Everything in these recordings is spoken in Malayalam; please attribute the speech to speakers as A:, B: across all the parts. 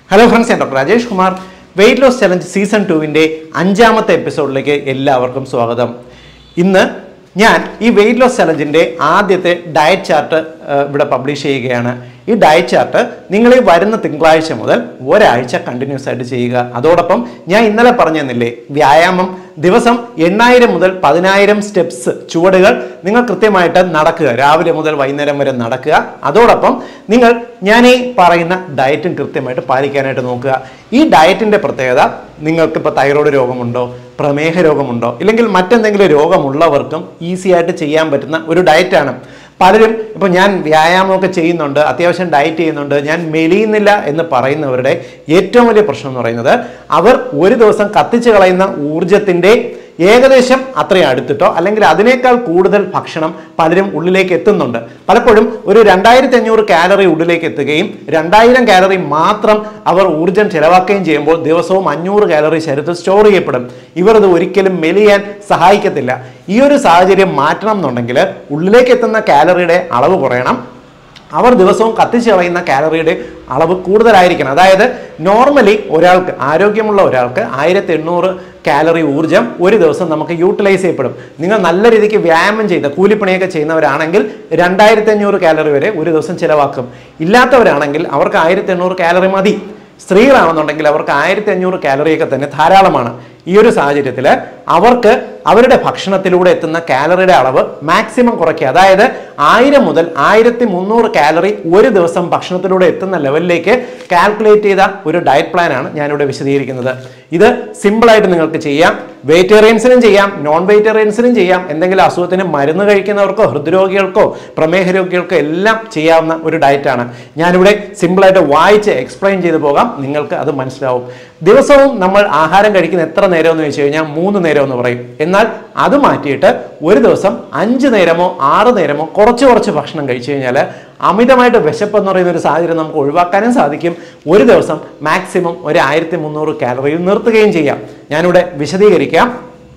A: ഹലോ ഫ്രണ്ട്സ് ഞാൻ doctor Rajesh Kumar weight loss challenge season ടുവിൻ്റെ അഞ്ചാമത്തെ എപ്പിസോഡിലേക്ക് എല്ലാവർക്കും സ്വാഗതം ഇന്ന് ഞാൻ ഈ വെയിറ്റ് ലോസ് ചലഞ്ചിൻ്റെ ആദ്യത്തെ ഡയറ്റ് ചാർട്ട് ഇവിടെ പബ്ലിഷ് ചെയ്യുകയാണ് ഈ ഡയറ്റ് ചാർട്ട് നിങ്ങൾ ഈ വരുന്ന തിങ്കളാഴ്ച മുതൽ ഒരാഴ്ച കണ്ടിന്യൂസ് ആയിട്ട് ചെയ്യുക അതോടൊപ്പം ഞാൻ ഇന്നലെ പറഞ്ഞു തന്നില്ലേ വ്യായാമം ദിവസം എണ്ണായിരം മുതൽ പതിനായിരം സ്റ്റെപ്സ് ചുവടുകൾ നിങ്ങൾ കൃത്യമായിട്ട് നടക്കുക രാവിലെ മുതൽ വൈകുന്നേരം വരെ നടക്കുക അതോടൊപ്പം നിങ്ങൾ ഞാൻ ഈ പറയുന്ന ഡയറ്റും കൃത്യമായിട്ട് പാലിക്കാനായിട്ട് നോക്കുക ഈ ഡയറ്റിന്റെ പ്രത്യേകത നിങ്ങൾക്ക് ഇപ്പോൾ തൈറോയ്ഡ് രോഗമുണ്ടോ പ്രമേഹ രോഗമുണ്ടോ ഇല്ലെങ്കിൽ മറ്റെന്തെങ്കിലും രോഗമുള്ളവർക്കും ഈസി ആയിട്ട് ചെയ്യാൻ പറ്റുന്ന ഒരു ഡയറ്റാണ് പലരും ഇപ്പോൾ ഞാൻ വ്യായാമമൊക്കെ ചെയ്യുന്നുണ്ട് അത്യാവശ്യം ഡയറ്റ് ചെയ്യുന്നുണ്ട് ഞാൻ മെലിയുന്നില്ല എന്ന് പറയുന്നവരുടെ ഏറ്റവും വലിയ പ്രശ്നം എന്ന് പറയുന്നത് അവർ ഒരു ദിവസം കത്തിച്ച് കളയുന്ന ഊർജത്തിൻ്റെ ഏകദേശം അത്രയും അടുത്തിട്ടോ അല്ലെങ്കിൽ അതിനേക്കാൾ കൂടുതൽ ഭക്ഷണം പലരും ഉള്ളിലേക്ക് എത്തുന്നുണ്ട് പലപ്പോഴും ഒരു രണ്ടായിരത്തി അഞ്ഞൂറ് കാലറി ഉള്ളിലേക്ക് എത്തുകയും രണ്ടായിരം കാലറി മാത്രം അവർ ഊർജ്ജം ചെലവാക്കുകയും ചെയ്യുമ്പോൾ ദിവസവും അഞ്ഞൂറ് കാലറി ശരീരത്തിൽ സ്റ്റോർ ചെയ്യപ്പെടും ഇവർ അത് ഒരിക്കലും മെലിയാൻ സഹായിക്കത്തില്ല ഈ ഒരു സാഹചര്യം മാറ്റണം എന്നുണ്ടെങ്കിൽ ഉള്ളിലേക്ക് എത്തുന്ന കാലറിയുടെ അളവ് കുറയണം അവർ ദിവസവും കത്തിച്ച് കളയുന്ന കാലറിയുടെ അളവ് കൂടുതലായിരിക്കണം അതായത് നോർമലി ഒരാൾക്ക് ആരോഗ്യമുള്ള ഒരാൾക്ക് ആയിരത്തി എണ്ണൂറ് കാലറി ഊർജ്ജം ഒരു ദിവസം നമുക്ക് യൂട്ടിലൈസ് ചെയ്യപ്പെടും നിങ്ങൾ നല്ല രീതിക്ക് വ്യായാമം ചെയ്ത കൂലിപ്പണിയൊക്കെ ചെയ്യുന്നവരാണെങ്കിൽ രണ്ടായിരത്തി അഞ്ഞൂറ് കാലറി വരെ ഒരു ദിവസം ചിലവാക്കും ഇല്ലാത്തവരാണെങ്കിൽ അവർക്ക് ആയിരത്തി എണ്ണൂറ് കാലറി മതി സ്ത്രീകളാണെന്നുണ്ടെങ്കിൽ അവർക്ക് ആയിരത്തി അഞ്ഞൂറ് കാലറിയൊക്കെ തന്നെ ധാരാളമാണ് ഈ ഒരു സാഹചര്യത്തിൽ അവർക്ക് അവരുടെ ഭക്ഷണത്തിലൂടെ എത്തുന്ന കാലറിയുടെ അളവ് മാക്സിമം കുറയ്ക്കുക അതായത് ആയിരം മുതൽ ആയിരത്തി മുന്നൂറ് കാലറി ഒരു ദിവസം ഭക്ഷണത്തിലൂടെ എത്തുന്ന ലെവലിലേക്ക് കാൽക്കുലേറ്റ് ചെയ്ത ഒരു ഡയറ്റ് പ്ലാനാണ് ഞാനിവിടെ വിശദീകരിക്കുന്നത് ഇത് സിമ്പിളായിട്ട് നിങ്ങൾക്ക് ചെയ്യാം വെജിറ്റേറിയൻസിനും ചെയ്യാം നോൺ വെജിറ്റേറിയൻസിനും ചെയ്യാം എന്തെങ്കിലും അസുഖത്തിന് മരുന്ന് കഴിക്കുന്നവർക്കോ ഹൃദ്രോഗികൾക്കോ പ്രമേഹ രോഗികൾക്കോ എല്ലാം ചെയ്യാവുന്ന ഒരു ഡയറ്റാണ് ഞാനിവിടെ സിമ്പിളായിട്ട് വായിച്ച് എക്സ്പ്ലെയിൻ ചെയ്തു പോകാം നിങ്ങൾക്ക് അത് മനസ്സിലാവും ദിവസവും നമ്മൾ ആഹാരം കഴിക്കുന്ന എത്ര നേരം എന്ന് വെച്ച് കഴിഞ്ഞാൽ മൂന്ന് നേരം എന്ന് പറയും എന്നാൽ അത് മാറ്റിയിട്ട് ഒരു ദിവസം അഞ്ച് നേരമോ ആറ് നേരമോ കുറച്ച് കുറച്ച് ഭക്ഷണം കഴിച്ചു കഴിഞ്ഞാൽ അമിതമായിട്ട് വിശപ്പ് എന്ന് പറയുന്ന ഒരു സാഹചര്യം നമുക്ക് ഒഴിവാക്കാനും സാധിക്കും ഒരു ദിവസം മാക്സിമം ഒരു ആയിരത്തി മുന്നൂറ് കാലറിയിൽ നിർത്തുകയും ചെയ്യാം ഞാനിവിടെ വിശദീകരിക്കാം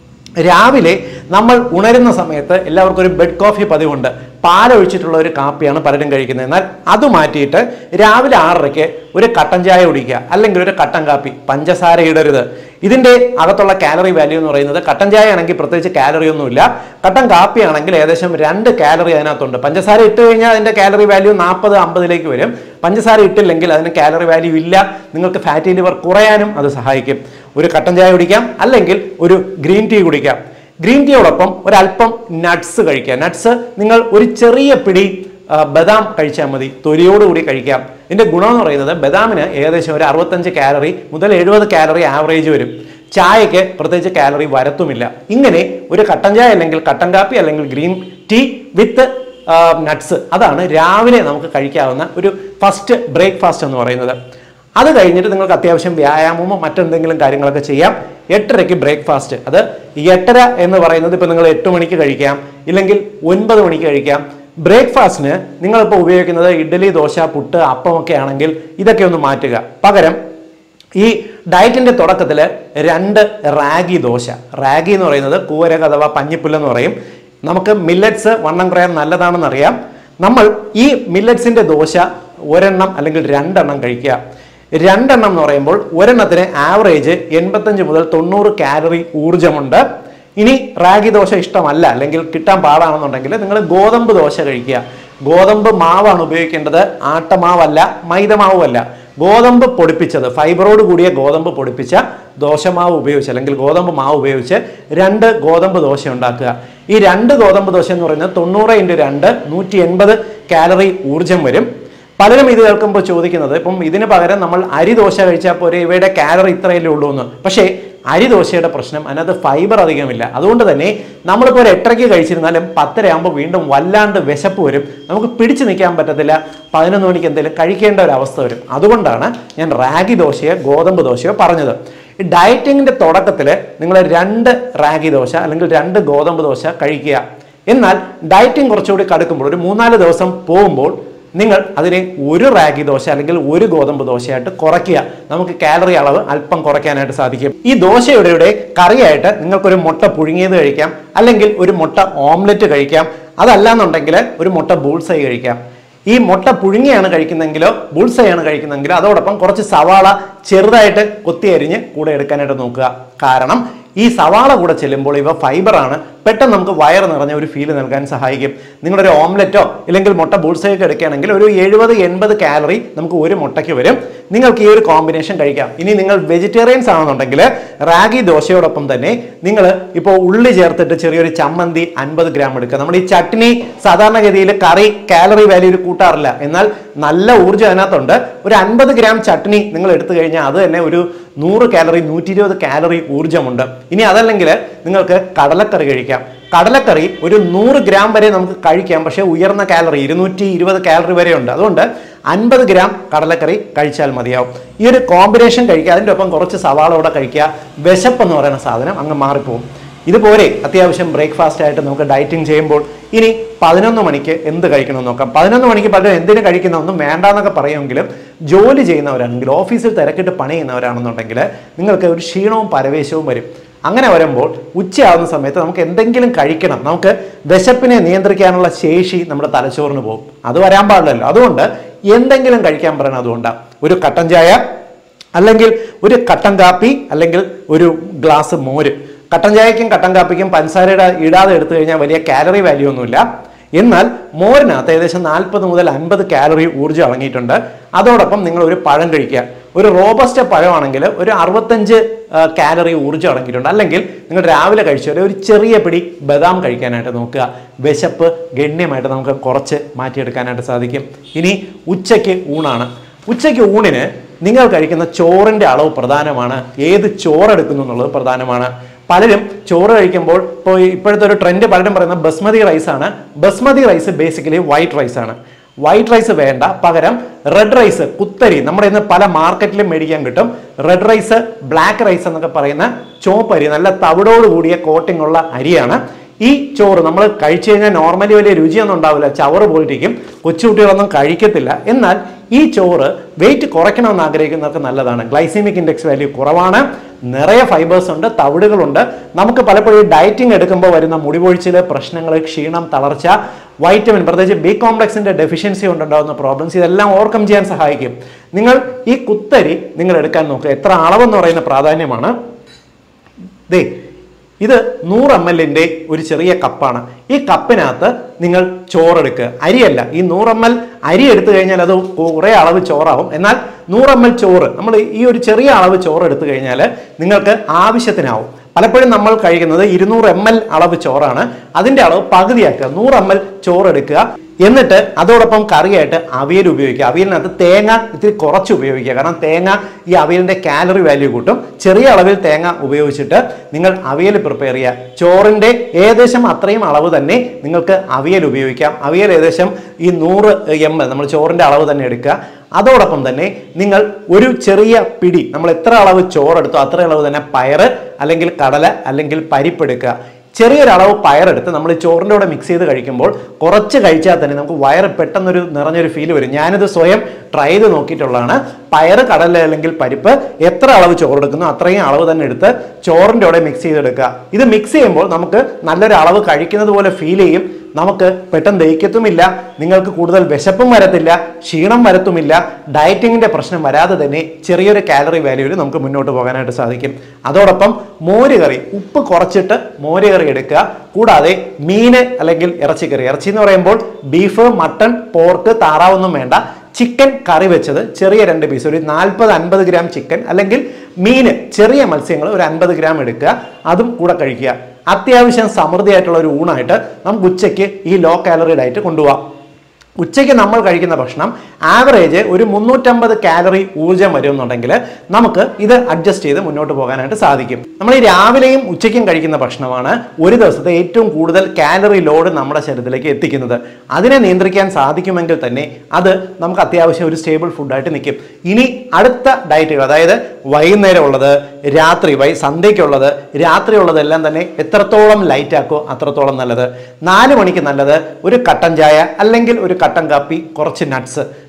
A: രാവിലെ നമ്മൾ ഉണരുന്ന സമയത്ത് എല്ലാവർക്കും ഒരു ബെഡ് കോഫി പതിവുണ്ട് പാലൊഴിച്ചിട്ടുള്ള ഒരു കാപ്പിയാണ് പലരും കഴിക്കുന്നത് എന്നാൽ അത് മാറ്റിയിട്ട് രാവിലെ ആറരയ്ക്ക് ഒരു കട്ടൻ ചായ കുടിക്കുക അല്ലെങ്കിൽ ഒരു കട്ടൻ കാപ്പി പഞ്ചസാര ഇടരുത് ഇതിന്റെ അകത്തുള്ള കാലറി വാല്യൂ എന്ന് പറയുന്നത് കട്ടൻ ചായ ആണെങ്കിൽ പ്രത്യേകിച്ച് കാലറി ഒന്നുമില്ല കട്ടൻ കാപ്പി ആണെങ്കിൽ ഏകദേശം രണ്ട് കാലറി അതിനകത്തുണ്ട് പഞ്ചസാര ഇട്ട് കഴിഞ്ഞാൽ അതിന്റെ കാലറി വാല്യൂ നാൽപ്പത് അമ്പതിലേക്ക് വരും പഞ്ചസാര ഇട്ടില്ലെങ്കിൽ അതിന് കാലറി വാല്യൂ ഇല്ല നിങ്ങൾക്ക് ഫാറ്റി ലിവർ കുറയാനും അത് സഹായിക്കും ഒരു കട്ടൻ ചായ കുടിക്കാം അല്ലെങ്കിൽ ഒരു ഗ്രീൻ ടീ കുടിക്കാം ഗ്രീൻ ടീയോടൊപ്പം ഒരല്പം നട്ട്സ് കഴിക്കുക നട്ട്സ് നിങ്ങൾ ഒരു ചെറിയ പിടി ആ, ബദാം കഴിച്ചാൽ മതി തൊലിയോടുകൂടി കഴിക്കാം ഇതിന്റെ ഗുണം എന്ന് പറയുന്നത് ബദാമിന് ഏകദേശം ഒരു അറുപത്തഞ്ച് കാലറി മുതൽ എഴുപത് കാലറി ആവറേജ് വരും ചായക്ക് പ്രത്യേകിച്ച് കാലറി വരത്തുമില്ല ഇങ്ങനെ ഒരു കട്ടൻ ചായ അല്ലെങ്കിൽ കട്ടൻ കാപ്പി അല്ലെങ്കിൽ ഗ്രീൻ ടീ വിത്ത് നട്ട്സ് അതാണ് രാവിലെ നമുക്ക് കഴിക്കാവുന്ന ഒരു ഫസ്റ്റ് ബ്രേക്ക്ഫാസ്റ്റ് എന്ന് പറയുന്നത് അത് കഴിഞ്ഞിട്ട് നിങ്ങൾക്ക് അത്യാവശ്യം വ്യായാമമോ മറ്റെന്തെങ്കിലും കാര്യങ്ങളൊക്കെ ചെയ്യാം എട്ടരയ്ക്ക് ബ്രേക്ക്ഫാസ്റ്റ് അത് ഈ എട്ടര എന്ന് പറയുന്നത് ഇപ്പോൾ നിങ്ങൾ എട്ട് മണിക്ക് കഴിക്കാം ഇല്ലെങ്കിൽ ഒൻപത് മണിക്ക് കഴിക്കാം ബ്രേക്ക്ഫാസ്റ്റിന് നിങ്ങളിപ്പോൾ ഉപയോഗിക്കുന്നത് ഇഡ്ഡലി ദോശ പുട്ട് അപ്പമൊക്കെ ആണെങ്കിൽ ഇതൊക്കെ ഒന്ന് മാറ്റുക പകരം ഈ ഡയറ്റിന്റെ തുടക്കത്തിൽ രണ്ട് റാഗി ദോശ റാഗി എന്ന് പറയുന്നത് കൂരക അഥവാ പഞ്ഞിപ്പുല്ല് എന്ന് പറയും നമുക്ക് മില്ലറ്റ്സ് വണ്ണം കുറയാൻ നല്ലതാണെന്ന് അറിയാം നമ്മൾ ഈ മില്ലറ്റ്സിന്റെ ദോശ ഒരെണ്ണം അല്ലെങ്കിൽ രണ്ടെണ്ണം കഴിക്കുക രണ്ടെണ്ണം എന്ന് പറയുമ്പോൾ ഒരെണ്ണത്തിന് ആവറേജ് എൺപത്തഞ്ച് മുതൽ തൊണ്ണൂറ് കാലറി ഊർജ്ജമുണ്ട് ഇനി റാഗി ദോശ ഇഷ്ടമല്ല അല്ലെങ്കിൽ കിട്ടാൻ പാടാണെന്നുണ്ടെങ്കിൽ നിങ്ങൾ ഗോതമ്പ് ദോശ കഴിക്കുക ഗോതമ്പ് മാവാണ് ഉപയോഗിക്കേണ്ടത് ആട്ടമാവല്ല മൈദമാവുമല്ല ഗോതമ്പ് പൊടിപ്പിച്ചത് ഫൈബറോട് കൂടിയ ഗോതമ്പ് പൊടിപ്പിച്ച ദോശമാവ് ഉപയോഗിച്ച് അല്ലെങ്കിൽ ഗോതമ്പ് മാവ് ഉപയോഗിച്ച് രണ്ട് ഗോതമ്പ് ദോശ ഉണ്ടാക്കുക ഈ രണ്ട് ഗോതമ്പ് ദോശ എന്ന് പറയുന്നത് തൊണ്ണൂറ് ഇൻറ്റു രണ്ട് നൂറ്റി എൺപത് കാലറി ഊർജം വരും പലരും ഇത് കേൾക്കുമ്പോൾ ചോദിക്കുന്നത് ഇപ്പം ഇതിന് പകരം നമ്മൾ അരി ദോശ കഴിച്ചാൽ പോരെ ഇവയുടെ കാലറി ഇത്രയല്ലേ ഉള്ളൂ എന്ന് പക്ഷേ അരി ദോശയുടെ പ്രശ്നം അതിനകത്ത് ഫൈബർ അധികമില്ല അതുകൊണ്ട് തന്നെ നമ്മളിപ്പോൾ ഒരു എട്ടരയ്ക്ക് കഴിച്ചിരുന്നാലും പത്തരയാകുമ്പോൾ വീണ്ടും വല്ലാണ്ട് വിശപ്പ് വരും നമുക്ക് പിടിച്ചു നിൽക്കാൻ പറ്റത്തില്ല പതിനൊന്ന് മണിക്ക് എന്തെങ്കിലും കഴിക്കേണ്ട ഒരു അവസ്ഥ വരും അതുകൊണ്ടാണ് ഞാൻ റാഗി ദോശയോ ഗോതമ്പ് ദോശയോ പറഞ്ഞത് ഈ ഡയറ്റിങ്ങിന്റെ തുടക്കത്തിൽ നിങ്ങൾ രണ്ട് റാഗി ദോശ അല്ലെങ്കിൽ രണ്ട് ഗോതമ്പ് ദോശ കഴിക്കുക എന്നാൽ ഡയറ്റിംഗ് കുറച്ചുകൂടി കടുക്കുമ്പോൾ ഒരു മൂന്നാല് ദിവസം പോകുമ്പോൾ നിങ്ങൾ അതിനെ ഒരു റാഗി ദോശ അല്ലെങ്കിൽ ഒരു ഗോതമ്പ് ദോശയായിട്ട് കുറയ്ക്കുക നമുക്ക് കാലറി അളവ് അല്പം കുറയ്ക്കാനായിട്ട് സാധിക്കും ഈ ദോശയുടെ കൂടെ കറിയായിട്ട് നിങ്ങൾക്കൊരു മുട്ട പുഴുങ്ങിയത് കഴിക്കാം അല്ലെങ്കിൽ ഒരു മുട്ട ഓംലെറ്റ് കഴിക്കാം അതല്ല എന്നുണ്ടെങ്കിൽ ഒരു മുട്ട ബൂൾസൈ കഴിക്കാം ഈ മുട്ട പുഴുങ്ങിയാണ് കഴിക്കുന്നെങ്കിലോ ബുൾസയാണ് കഴിക്കുന്നെങ്കിലോ അതോടൊപ്പം കുറച്ച് സവാള ചെറുതായിട്ട് കൊത്തി അരിഞ്ഞ് കൂടെ എടുക്കാനായിട്ട് നോക്കുക കാരണം ഈ സവാള കൂടെ ചെല്ലുമ്പോൾ ഇവ ഫൈബറാണ് പെട്ടെന്ന് നമുക്ക് വയറ് നിറഞ്ഞ ഒരു ഫീൽ നൽകാൻ സഹായിക്കും നിങ്ങളൊരു ഓംലെറ്റോ ഇല്ലെങ്കിൽ മുട്ട ബുൾസയൊക്കെ എടുക്കുകയാണെങ്കിൽ ഒരു എഴുപത് എൺപത് കാലറി നമുക്ക് ഒരു മുട്ടയ്ക്ക് വരും നിങ്ങൾക്ക് ഈ ഒരു കോമ്പിനേഷൻ കഴിക്കാം ഇനി നിങ്ങൾ വെജിറ്റേറിയൻസ് ആണെന്നുണ്ടെങ്കിൽ റാഗി ദോശയോടൊപ്പം തന്നെ നിങ്ങൾ ഇപ്പോൾ ഉള്ളി ചേർത്തിട്ട് ചെറിയൊരു ചമ്മന്തി അൻപത് ഗ്രാം എടുക്കുക നമ്മൾ ഈ ചട്നി സാധാരണഗതിയിൽ കറി കാലറി വാല്യൂ കൂട്ടാറില്ല എന്നാൽ നല്ല ഊർജ്ജം അതിനകത്തുണ്ട് ഒരു അൻപത് ഗ്രാം ചട്നി നിങ്ങൾ എടുത്തു കഴിഞ്ഞാൽ അത് തന്നെ ഒരു നൂറ് കാലറി നൂറ്റി ഇരുപത് കാലറി ഊർജ്ജമുണ്ട് ഇനി അതല്ലെങ്കിൽ നിങ്ങൾക്ക് കടലക്കറി കഴിക്കാം കടലക്കറി ഒരു നൂറ് ഗ്രാം വരെ നമുക്ക് കഴിക്കാം പക്ഷേ ഉയർന്ന കാലറി ഇരുന്നൂറ്റി ഇരുപത് കാലറി വരെ ഉണ്ട് അതുകൊണ്ട് അൻപത് ഗ്രാം കടലക്കറി കഴിച്ചാൽ മതിയാവും ഈ ഒരു കോമ്പിനേഷൻ കഴിക്കുക അതിൻ്റെ ഒപ്പം കുറച്ച് സവാള കൂടെ കഴിക്കുക വിശപ്പ് എന്ന് പറയുന്ന സാധനം അങ്ങ് മാറിപ്പോവും ഇതുപോലെ അത്യാവശ്യം ബ്രേക്ക്ഫാസ്റ്റ് ആയിട്ട് നമുക്ക് ഡയറ്റിംഗ് ചെയ്യുമ്പോൾ ഇനി പതിനൊന്ന് മണിക്ക് എന്ത് കഴിക്കണമെന്ന് നോക്കാം പതിനൊന്ന് മണിക്ക് പലരും എന്തിനു കഴിക്കുന്ന ഒന്നും വേണ്ടാന്നൊക്കെ പറയുമെങ്കിലും ജോലി ചെയ്യുന്നവരാണെങ്കിൽ ഓഫീസിൽ തിരക്കിട്ട് പണി ചെയ്യുന്നവരാണെന്നുണ്ടെങ്കിൽ നിങ്ങൾക്ക് ഒരു ക്ഷീണവും പരവേശവും വരും അങ്ങനെ വരുമ്പോൾ ഉച്ചയാവുന്ന സമയത്ത് നമുക്ക് എന്തെങ്കിലും കഴിക്കണം നമുക്ക് വിശപ്പിനെ നിയന്ത്രിക്കാനുള്ള ശേഷി നമ്മുടെ തലച്ചോറിന് പോകും അത് വരാൻ പാടില്ലല്ലോ അതുകൊണ്ട് എന്തെങ്കിലും കഴിക്കാൻ പറയണം അതുകൊണ്ടാണ് ഒരു കട്ടൻ ചായ അല്ലെങ്കിൽ ഒരു കട്ടൻ കാപ്പി അല്ലെങ്കിൽ ഒരു ഗ്ലാസ് മോര് കട്ടൻ ചായക്കും കട്ടൻ കാപ്പിക്കും പഞ്ചസാരയുടെ ഇടാതെ എടുത്തു കഴിഞ്ഞാൽ വലിയ കാലറി വാല്യൂ ഒന്നുമില്ല എന്നാൽ മോരിനകത്ത് ഏകദേശം നാൽപ്പത് മുതൽ അൻപത് കാലറി ഊർജ്ജം അടങ്ങിയിട്ടുണ്ട് അതോടൊപ്പം നിങ്ങൾ ഒരു പഴം കഴിക്കുക ഒരു റോബസ്റ്റ പഴമാണെങ്കിൽ ഒരു അറുപത്തഞ്ച് കാലറി ഊർജ്ജം അടങ്ങിയിട്ടുണ്ട് അല്ലെങ്കിൽ നിങ്ങൾ രാവിലെ കഴിച്ചാൽ ഒരു ചെറിയ പിടി ബദാം കഴിക്കാനായിട്ട് നോക്കുക വിശപ്പ് ഗണ്യമായിട്ട് നമുക്ക് കുറച്ച് മാറ്റിയെടുക്കാനായിട്ട് സാധിക്കും ഇനി ഉച്ചയ്ക്ക് ഊണാണ് ഉച്ചയ്ക്ക് ഊണിന് നിങ്ങൾ കഴിക്കുന്ന ചോറിന്റെ അളവ് പ്രധാനമാണ് ഏത് ചോറെടുക്കുന്നു എന്നുള്ളത് പ്രധാനമാണ് പലരും ചോറ് കഴിക്കുമ്പോൾ ഇപ്പോൾ ഇപ്പോഴത്തെ ഒരു ട്രെൻഡ് പലരും പറയുന്നത് ബസ്മതി റൈസ് ആണ് basmati rice basically white rice ആണ് വൈറ്റ് റൈസ് വേണ്ട പകരം റെഡ് റൈസ് കുത്തരി നമ്മുടെ ഇന്ന് പല മാർക്കറ്റിലും മേടിക്കാൻ കിട്ടും റെഡ് റൈസ് ബ്ലാക്ക് റൈസ് എന്നൊക്കെ പറയുന്ന ചോപ്പരി നല്ല തവിടോട് കൂടിയ കോട്ടിംഗ് ഉള്ള അരിയാണ് ഈ ചോറ് നമ്മൾ കഴിച്ചു കഴിഞ്ഞാൽ നോർമലി വലിയ രുചിയൊന്നും ഉണ്ടാവില്ല ചവറ് പോയിട്ടിരിക്കും കൊച്ചുകുട്ടികളൊന്നും കഴിക്കത്തില്ല എന്നാൽ ഈ ചോറ് വെയിറ്റ് കുറയ്ക്കണമെന്ന് ആഗ്രഹിക്കുന്നവർക്ക് നല്ലതാണ് ഗ്ലൈസീമിക് ഇൻഡെക്സ് വാല്യൂ കുറവാണ് നിറയെ ഫൈബേഴ്സ് ഉണ്ട് തവിടുകളുണ്ട് നമുക്ക് പലപ്പോഴും ഡയറ്റിംഗ് എടുക്കുമ്പോൾ വരുന്ന മുടിപൊഴിച്ചിൽ പ്രശ്നങ്ങൾ ക്ഷീണം തളർച്ച വൈറ്റമിൻ പ്രത്യേകിച്ച് ബി കോംപ്ലക്സിന്റെ ഡെഫിഷ്യൻസി കൊണ്ടുണ്ടാകുന്ന പ്രോബ്ലംസ് ഇതെല്ലാം ഓവർകം ചെയ്യാൻ സഹായിക്കും നിങ്ങൾ ഈ കുത്തരി നിങ്ങൾ എടുക്കാൻ നോക്കുക എത്ര അളവെന്ന് പറയുന്ന പ്രാധാന്യമാണ് ദേ ഇത് നൂറ് എം എല്ലിൻ്റെ ഒരു ചെറിയ കപ്പാണ് ഈ കപ്പിനകത്ത് നിങ്ങൾ ചോറെടുക്കുക അരിയല്ല ഈ നൂറ് എം എൽ അരി എടുത്തു കഴിഞ്ഞാൽ അത് കുറേ അളവ് ചോറാവും എന്നാൽ നൂറ് എം എൽ ചോറ് നമ്മൾ ഈ ഒരു ചെറിയ അളവ് ചോറ് എടുത്തു കഴിഞ്ഞാൽ നിങ്ങൾക്ക് ആവശ്യത്തിനാവും പലപ്പോഴും നമ്മൾ കഴിക്കുന്നത് ഇരുന്നൂറ് എം എൽ അളവ് ചോറാണ് അതിന്റെ അളവ് പകുതിയാക്കുക നൂറ് എം എൽ ചോറ് എടുക്കുക എന്നിട്ട് അതോടൊപ്പം കറിയായിട്ട് അവിയൽ ഉപയോഗിക്കുക അവിയലിനകത്ത് തേങ്ങ ഇത്തിരി കുറച്ച് ഉപയോഗിക്കുക കാരണം തേങ്ങ ഈ അവിയലിന്റെ കാലറി വാല്യൂ കൂട്ടും ചെറിയ അളവിൽ തേങ്ങ ഉപയോഗിച്ചിട്ട് നിങ്ങൾ അവിയൽ പ്രിപ്പയർ ചെയ്യുക ചോറിന്റെ ഏകദേശം അത്രയും അളവ് തന്നെ നിങ്ങൾക്ക് അവിയൽ ഉപയോഗിക്കാം അവിയൽ ഏകദേശം ഈ നൂറ് എം എൽ നമ്മൾ ചോറിന്റെ അളവ് തന്നെ എടുക്കുക അതോടൊപ്പം തന്നെ നിങ്ങൾ ഒരു ചെറിയ പിടി നമ്മൾ എത്ര അളവ് ചോറെടുത്തോ അത്ര അളവ് തന്നെ പയറ് അല്ലെങ്കിൽ കടല അല്ലെങ്കിൽ പരിപ്പെടുക്കുക ചെറിയൊരു അളവ് പയറെടുത്ത് നമ്മൾ ഈ ചോറിൻ്റെ കൂടെ മിക്സ് ചെയ്ത് കഴിക്കുമ്പോൾ കുറച്ച് കഴിച്ചാൽ തന്നെ നമുക്ക് വയറ് പെട്ടെന്നൊരു നിറഞ്ഞൊരു ഫീൽ വരും ഞാനിത് സ്വയം ട്രൈ ചെയ്ത് നോക്കിയിട്ടുള്ളതാണ് പയറ് കടല അല്ലെങ്കിൽ പരിപ്പ് എത്ര അളവ് ചോറെടുക്കുന്നു അത്രയും അളവ് തന്നെ എടുത്ത് ചോറിൻ്റെ കൂടെ മിക്സ് ചെയ്തെടുക്കുക ഇത് മിക്സ് ചെയ്യുമ്പോൾ നമുക്ക് നല്ലൊരു അളവ് കഴിക്കുന്നത് പോലെ ഫീൽ ചെയ്യും നമുക്ക് പെട്ടെന്ന് ദഹിക്കത്തുമില്ല നിങ്ങൾക്ക് കൂടുതൽ വിശപ്പും വരത്തില്ല ക്ഷീണം വരത്തുമില്ല ഡയറ്റിങ്ങിന്റെ പ്രശ്നം വരാതെ തന്നെ ചെറിയൊരു കാലറി വാല്യൂവിൽ നമുക്ക് മുന്നോട്ട് പോകാനായിട്ട് സാധിക്കും അതോടൊപ്പം മോര് കറി ഉപ്പ് കുറച്ചിട്ട് മോര് കറി എടുക്കുക കൂടാതെ മീന് അല്ലെങ്കിൽ ഇറച്ചിക്കറി ഇറച്ചി എന്ന് പറയുമ്പോൾ ബീഫ് മട്ടൺ പോർക്ക് താറാവൊന്നും വേണ്ട ചിക്കൻ കറി വെച്ചത് ചെറിയ രണ്ട് പീസ് ഒരു നാൽപ്പത് അൻപത് ഗ്രാം ചിക്കൻ അല്ലെങ്കിൽ മീന് ചെറിയ മത്സ്യങ്ങൾ ഒരു അൻപത് ഗ്രാം എടുക്കുക അതും കൂടെ കഴിക്കുക അത്യാവശ്യം സമൃദ്ധിയായിട്ടുള്ള ഒരു ഊണായിട്ട് നമുക്ക് ഉച്ചയ്ക്ക് ഈ ലോ കാലറി ഡയറ്റ് കൊണ്ടുപോകാം ഉച്ചയ്ക്ക് നമ്മൾ കഴിക്കുന്ന ഭക്ഷണം ആവറേജ് ഒരു മുന്നൂറ്റമ്പത് കാലറി ഊർജ്ജം വരുമെന്നുണ്ടെങ്കിൽ നമുക്ക് ഇത് അഡ്ജസ്റ്റ് ചെയ്ത് മുന്നോട്ട് പോകാനായിട്ട് സാധിക്കും നമ്മൾ ഈ രാവിലെയും ഉച്ചയ്ക്കും കഴിക്കുന്ന ഭക്ഷണമാണ് ഒരു ദിവസത്തെ ഏറ്റവും കൂടുതൽ കാലറി ലോഡ് നമ്മുടെ ശരീരത്തിലേക്ക് എത്തിക്കുന്നത് അതിനെ നിയന്ത്രിക്കാൻ സാധിക്കുമെങ്കിൽ തന്നെ അത് നമുക്ക് അത്യാവശ്യം ഒരു സ്റ്റേബിൾ ഫുഡായിട്ട് നിൽക്കും ഇനി അടുത്ത ഡയറ്റുകൾ അതായത് വൈകുന്നേരം ഉള്ളത് രാത്രി വൈ സന്ധ്യയ്ക്കുള്ളത് രാത്രി ഉള്ളതെല്ലാം തന്നെ എത്രത്തോളം ലൈറ്റ് ആക്കോ അത്രത്തോളം നല്ലത് നാല് മണിക്ക് നല്ലത് ഒരു കട്ടൻ ചായ അല്ലെങ്കിൽ ഒരു കട്ടൻ കാപ്പി കുറച്ച് നട്ട്സ്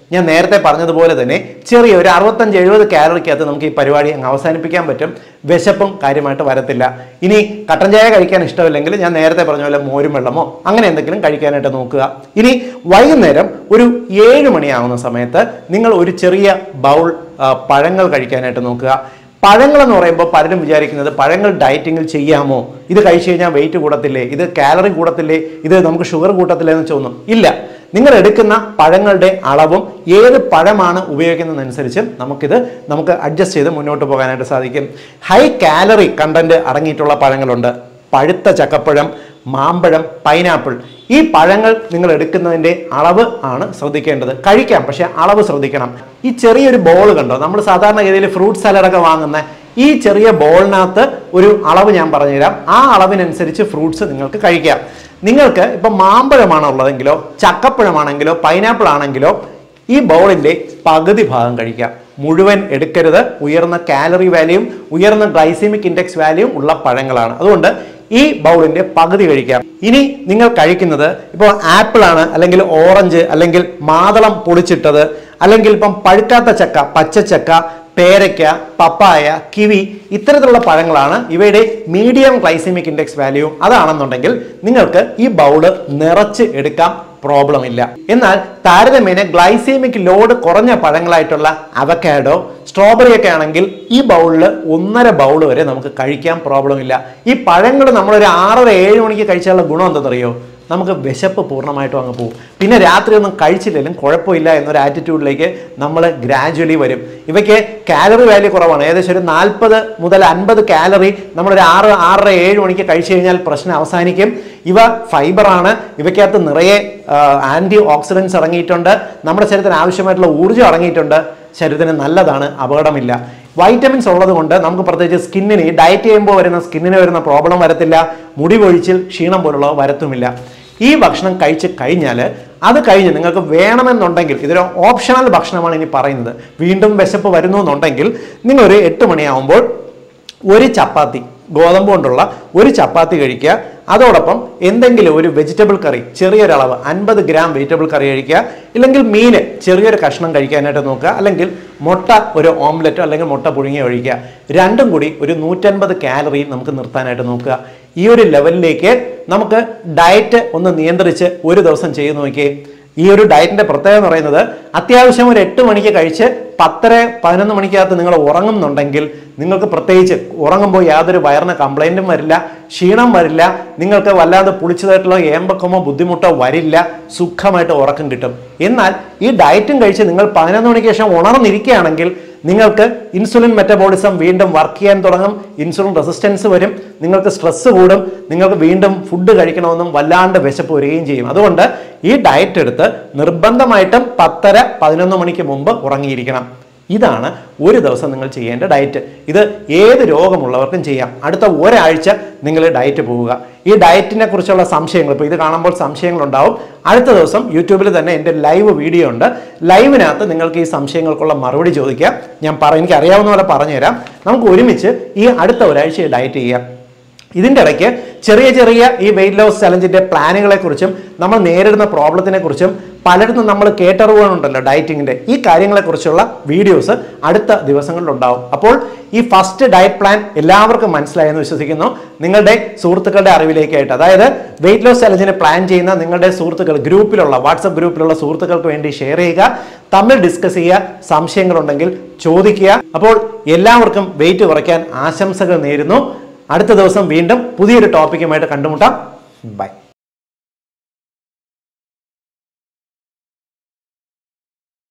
A: ഞാൻ നേരത്തെ പറഞ്ഞതുപോലെ തന്നെ ചെറിയ ഒരു അറുപത്തഞ്ച് എഴുപത് കാലറിക്കകത്ത് നമുക്ക് ഈ പരിപാടി അങ്ങ് അവസാനിപ്പിക്കാൻ പറ്റും വിശപ്പും കാര്യമായിട്ട് വരത്തില്ല ഇനി കട്ടൻ ചായ കഴിക്കാൻ ഇഷ്ടമില്ലെങ്കിൽ ഞാൻ നേരത്തെ പറഞ്ഞ പോലെ മോരും വെള്ളമോ അങ്ങനെ എന്തെങ്കിലും കഴിക്കാനായിട്ട് നോക്കുക ഇനി വൈകുന്നേരം ഒരു ഏഴ് മണിയാവുന്ന സമയത്ത് നിങ്ങൾ ഒരു ചെറിയ ബൗൾ ആ, പഴങ്ങൾ കഴിക്കാനായിട്ട് നോക്കുക പഴങ്ങൾ എന്ന് പറയുമ്പോൾ പലരും വിചാരിക്കുന്നത് പഴങ്ങൾ ഡയറ്റിങ്ങിൽ ചെയ്യാമോ ഇത് കഴിച്ചു കഴിഞ്ഞാൽ വെയിറ്റ് കൂടത്തില്ലേ ഇത് കാലറി കൂടത്തില്ലേ ഇത് നമുക്ക് ഷുഗർ കൂട്ടത്തില്ലേ എന്ന് ചോദിക്കും ഇല്ല നിങ്ങൾ എടുക്കുന്ന പഴങ്ങളുടെ അളവും ഏത് പഴമാണ് ഉപയോഗിക്കുന്നതനുസരിച്ച് നമുക്കിത് നമുക്ക് അഡ്ജസ്റ്റ് ചെയ്ത് മുന്നോട്ട് പോകാനായിട്ട് സാധിക്കും ഹൈ കാലറി കണ്ടന്റ് അടങ്ങിയിട്ടുള്ള പഴങ്ങളുണ്ട് പഴുത്ത ചക്കപ്പഴം മാമ്പഴം പൈനാപ്പിൾ ഈ പഴങ്ങൾ നിങ്ങൾ എടുക്കുന്നതിൻ്റെ അളവ് ആണ് ശ്രദ്ധിക്കേണ്ടത് കഴിക്കാം പക്ഷേ അളവ് ശ്രദ്ധിക്കണം ഈ ചെറിയൊരു ബോൾ കണ്ടോ നമ്മൾ സാധാരണഗതിയിൽ ഫ്രൂട്ട് സലാഡൊക്കെ വാങ്ങുന്ന ഈ ചെറിയ ബോളിനകത്ത് ഒരു അളവ് ഞാൻ പറഞ്ഞുതരാം ആ അളവിനനുസരിച്ച് ഫ്രൂട്ട്സ് നിങ്ങൾക്ക് കഴിക്കാം നിങ്ങൾക്ക് ഇപ്പം മാമ്പഴമാണ് ഉള്ളതെങ്കിലോ ചക്കപ്പഴമാണെങ്കിലോ പൈനാപ്പിൾ ആണെങ്കിലോ ഈ ബൗളിൻ്റെ പകുതി ഭാഗം കഴിക്കാം മുഴുവൻ എടുക്കരുത് ഉയർന്ന കാലറി വാല്യൂം ഉയർന്ന ഗ്ലൈസീമിക് ഇൻഡെക്സ് വാല്യൂം ഉള്ള പഴങ്ങളാണ് അതുകൊണ്ട് ഈ ബൗളിന്റെ പകുതി കഴിക്കാം ഇനി നിങ്ങൾ കഴിക്കുന്നത് ഇപ്പോൾ ആപ്പിൾ ആണ് അല്ലെങ്കിൽ ഓറഞ്ച് അല്ലെങ്കിൽ മാതളം പൊളിച്ചിട്ടത് അല്ലെങ്കിൽ ഇപ്പം പഴുക്കാത്ത ചക്ക പച്ചച്ചക്ക പേരയ്ക്ക പപ്പായ കിവി ഇത്തരത്തിലുള്ള പഴങ്ങളാണ് ഇവയുടെ മീഡിയം ഗ്ലൈസീമിക് ഇൻഡെക്സ് വാല്യൂ അതാണെന്നുണ്ടെങ്കിൽ നിങ്ങൾക്ക് ഈ ബൗള് നിറച്ച് എടുക്കാം പ്രോബ്ലം ഇല്ല എന്നാൽ താരതമ്യേന ഗ്ലൈസീമിക് ലോഡ് കുറഞ്ഞ പഴങ്ങളായിട്ടുള്ള അവക്കാഡോ സ്ട്രോബെറി ഒക്കെ ആണെങ്കിൽ ഈ ബൗളിൽ ഒന്നര ബൗൾ വരെ നമുക്ക് കഴിക്കാൻ പ്രോബ്ലം ഇല്ല ഈ പഴങ്ങൾ നമ്മളൊരു ആറര ഏഴ് മണിക്ക് കഴിച്ചാലുള്ള ഗുണം എന്തെന്നറിയോ നമുക്ക് വിശപ്പ് പൂർണ്ണമായിട്ടും അങ്ങ് പോകും പിന്നെ രാത്രി ഒന്നും കഴിച്ചില്ലെങ്കിലും കുഴപ്പമില്ല എന്നൊരു ആറ്റിറ്റ്യൂഡിലേക്ക് നമ്മൾ ഗ്രാജുവലി വരും ഇവയ്ക്ക് കാലറി വാല്യൂ കുറവാണ് ഏകദേശം ഒരു നാൽപ്പത് മുതൽ അൻപത് കാലറി നമ്മളൊരു ആറ് ആറര ഏഴ് മണിക്ക് കഴിച്ചു കഴിഞ്ഞാൽ പ്രശ്നം അവസാനിക്കും ഇവ ഫൈബറാണ് ഇവയ്ക്കകത്ത് നിറയെ ആൻറ്റി ഓക്സിഡൻസ് അടങ്ങിയിട്ടുണ്ട് നമ്മുടെ ശരീരത്തിന് ആവശ്യമായിട്ടുള്ള ഊർജ്ജം അടങ്ങിയിട്ടുണ്ട് ശരീരത്തിന് നല്ലതാണ് അപകടമില്ല വൈറ്റമിൻസ് ഉള്ളത് കൊണ്ട് നമുക്ക് പ്രത്യേകിച്ച് സ്കിന്നിന് ഈ ഡയറ്റ് ചെയ്യുമ്പോൾ വരുന്ന സ്കിന്നിന് വരുന്ന പ്രോബ്ലം വരത്തില്ല മുടി കൊഴിച്ചിൽ ക്ഷീണം പോലുള്ളവ വരത്തുമില്ല ഈ ഭക്ഷണം കഴിച്ച് കഴിഞ്ഞാൽ അത് കഴിഞ്ഞ് നിങ്ങൾക്ക് വേണമെന്നുണ്ടെങ്കിൽ ഇതൊരു ഓപ്ഷണൽ ഭക്ഷണമാണ് ഇനി പറയുന്നത് വീണ്ടും വിശപ്പ് വരുന്നു എന്നുണ്ടെങ്കിൽ നിങ്ങൾ ഒരു എട്ട് മണിയാവുമ്പോൾ ഒരു ചപ്പാത്തി ഗോതമ്പ് കൊണ്ടുള്ള ഒരു ചപ്പാത്തി കഴിക്കുക അതോടൊപ്പം എന്തെങ്കിലും ഒരു വെജിറ്റബിൾ കറി ചെറിയൊരളവ് അൻപത് ഗ്രാം വെജിറ്റബിൾ കറി കഴിക്കുക ഇല്ലെങ്കിൽ മീന് ചെറിയൊരു കഷ്ണം കഴിക്കാനായിട്ട് നോക്കുക അല്ലെങ്കിൽ മുട്ട ഒരു ഓംലെറ്റോ അല്ലെങ്കിൽ മുട്ട പുഴുങ്ങി കഴിക്കുക രണ്ടും കൂടി ഒരു നൂറ്റൻപത് കാലറി നമുക്ക് നിർത്താനായിട്ട് നോക്കുക ഈ ഒരു ലെവലിലേക്ക് നമുക്ക് ഡയറ്റ് ഒന്ന് നിയന്ത്രിച്ച് ഒരു ദിവസം ചെയ്ത് നോക്കിയേ ഈ ഒരു ഡയറ്റിന്റെ പ്രത്യേകത എന്ന് പറയുന്നത് അത്യാവശ്യം ഒരു എട്ട് മണിക്ക് കഴിച്ച് പത്തര പതിനൊന്ന് മണിക്കകത്ത് നിങ്ങൾ ഉറങ്ങുന്നുണ്ടെങ്കിൽ നിങ്ങൾക്ക് പ്രത്യേകിച്ച് ഉറങ്ങുമ്പോൾ യാതൊരു വയറിന് കംപ്ലൈൻറ്റും വരില്ല ക്ഷീണം വരില്ല നിങ്ങൾക്ക് വല്ലാതെ പുളിച്ചതായിട്ടുള്ള ഏമ്പക്കമോ ബുദ്ധിമുട്ടോ വരില്ല സുഖമായിട്ട് ഉറക്കം കിട്ടും എന്നാൽ ഈ ഡയറ്റും കഴിച്ച് നിങ്ങൾ പതിനൊന്ന് മണിക്ക് ശേഷം ഉണർന്നിരിക്കുകയാണെങ്കിൽ നിങ്ങൾക്ക് ഇൻസുലിൻ മെറ്റബോളിസം വീണ്ടും വർക്ക് ചെയ്യാൻ തുടങ്ങും ഇൻസുലിൻ റെസിസ്റ്റൻസ് വരും നിങ്ങൾക്ക് സ്ട്രെസ് കൂടും നിങ്ങൾക്ക് വീണ്ടും ഫുഡ് കഴിക്കണമെന്നും വല്ലാണ്ട് വിശപ്പ് വരികയും ചെയ്യും അതുകൊണ്ട് ഈ ഡയറ്റ് എടുത്ത് നിർബന്ധമായിട്ടും പത്തര പതിനൊന്ന് മണിക്ക് മുമ്പ് ഉറങ്ങിയിരിക്കണം ഇതാണ് ഒരു ദിവസം നിങ്ങൾ ചെയ്യേണ്ട ഡയറ്റ് ഇത് ഏത് രോഗമുള്ളവർക്കും ചെയ്യാം അടുത്ത ഒരാഴ്ച നിങ്ങൾ ഡയറ്റ് പോവുക ഈ ഡയറ്റിനെ കുറിച്ചുള്ള സംശയങ്ങൾ ഇപ്പോൾ ഇത് കാണുമ്പോൾ സംശയങ്ങളുണ്ടാവും അടുത്ത ദിവസം യൂട്യൂബിൽ തന്നെ എൻ്റെ ലൈവ് വീഡിയോ ഉണ്ട് ലൈവിനകത്ത് നിങ്ങൾക്ക് ഈ സംശയങ്ങൾക്കുള്ള മറുപടി ചോദിക്കാം ഞാൻ പറ എനിക്ക് അറിയാവുന്ന പോലെ പറഞ്ഞുതരാം നമുക്ക് ഒരുമിച്ച് ഈ അടുത്ത ഒരാഴ്ച ഡയറ്റ് ചെയ്യാം ഇതിൻ്റെ ഇടയ്ക്ക് ചെറിയ ചെറിയ ഈ വെയിറ്റ് ലോസ് ചലഞ്ചിന്റെ പ്ലാനുകളെ കുറിച്ചും നമ്മൾ നേരിടുന്ന പ്രോബ്ലത്തിനെ കുറിച്ചും പലയിടത്തും നമ്മൾ കേട്ടറിവുകളുണ്ടല്ലോ ഡയറ്റിങ്ങിന്റെ ഈ കാര്യങ്ങളെക്കുറിച്ചുള്ള വീഡിയോസ് അടുത്ത ദിവസങ്ങളിലുണ്ടാവും അപ്പോൾ ഈ ഫസ്റ്റ് ഡയറ്റ് പ്ലാൻ എല്ലാവർക്കും മനസ്സിലായെന്ന് വിശ്വസിക്കുന്നു നിങ്ങളുടെ സുഹൃത്തുക്കളുടെ അറിവിലേക്കായിട്ട് അതായത് വെയിറ്റ് ലോസ് ചലഞ്ചിന് പ്ലാൻ ചെയ്യുന്ന നിങ്ങളുടെ സുഹൃത്തുക്കൾ ഗ്രൂപ്പിലുള്ള വാട്സപ്പ് ഗ്രൂപ്പിലുള്ള സുഹൃത്തുക്കൾക്ക് വേണ്ടി ഷെയർ ചെയ്യുക തമ്മിൽ ഡിസ്കസ് ചെയ്യുക സംശയങ്ങളുണ്ടെങ്കിൽ ചോദിക്കുക അപ്പോൾ എല്ലാവർക്കും വെയിറ്റ് കുറയ്ക്കാൻ ആശംസകൾ നേരുന്നു അടുത്ത ദിവസം വീണ്ടും പുതിയൊരു ടോപ്പിക്കുമായിട്ട് കണ്ടുമുട്ടാം ബൈ